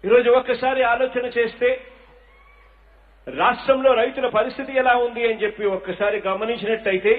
ఈరోజు ఒక్కసారి ఆలోచన చేస్తే రాష్ట్రంలో రైతుల పరిస్థితి ఎలా ఉంది అని చెప్పి ఒక్కసారి గమనించినట్టయితే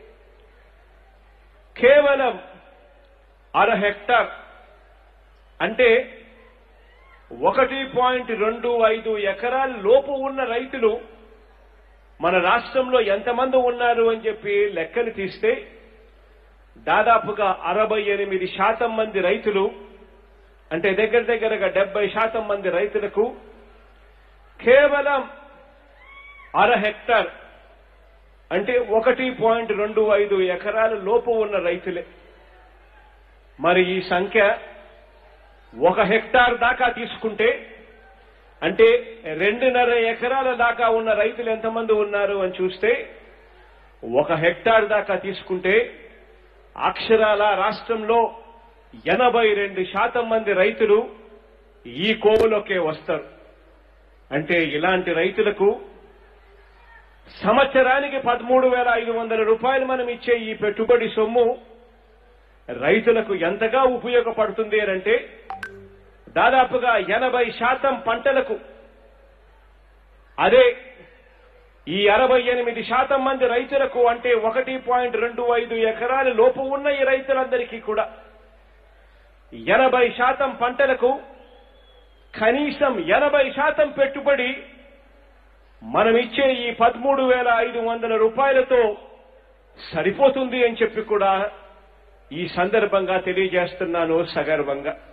కేవలం అర హెక్టార్ అంటే ఒకటి పాయింట్ రెండు ఐదు ఎకరాల లోపు ఉన్న రైతులు మన రాష్ట్రంలో ఎంతమంది ఉన్నారు అని చెప్పి లెక్కలు తీస్తే దాదాపుగా అరవై ఎనిమిది శాతం మంది రైతులు అంటే దగ్గర దగ్గరగా డెబ్బై శాతం మంది రైతులకు కేవలం అర హెక్టార్ అంటే ఒకటి పాయింట్ రెండు ఐదు ఎకరాల లోపు ఉన్న రైతులే మరి ఈ సంఖ్య ఒక హెక్టార్ దాకా తీసుకుంటే అంటే రెండున్నర ఎకరాల దాకా ఉన్న రైతులు ఎంతమంది ఉన్నారు అని చూస్తే ఒక హెక్టార్ దాకా తీసుకుంటే అక్షరాల రాష్ట్రంలో ఎనభై రెండు శాతం మంది రైతులు ఈ కోవలోకే వస్తారు అంటే ఇలాంటి రైతులకు సంవత్సరానికి పదమూడు వేల ఐదు వందల రూపాయలు మనం ఇచ్చే ఈ పెట్టుబడి సొమ్ము రైతులకు ఎంతగా ఉపయోగపడుతుంది అంటే దాదాపుగా ఎనభై శాతం పంటలకు అదే ఈ అరవై ఎనిమిది శాతం మంది రైతులకు అంటే ఒకటి పాయింట్ రెండు ఐదు ఎకరాల లోపు ఉన్న ఈ రైతులందరికీ కూడా ఎనభై శాతం పంటలకు కనీసం ఎనభై శాతం పెట్టుబడి మనం ఇచ్చే ఈ పదమూడు వేల ఐదు వందల రూపాయలతో సరిపోతుంది అని చెప్పి కూడా ఈ సందర్భంగా తెలియజేస్తున్నాను సగర్వంగా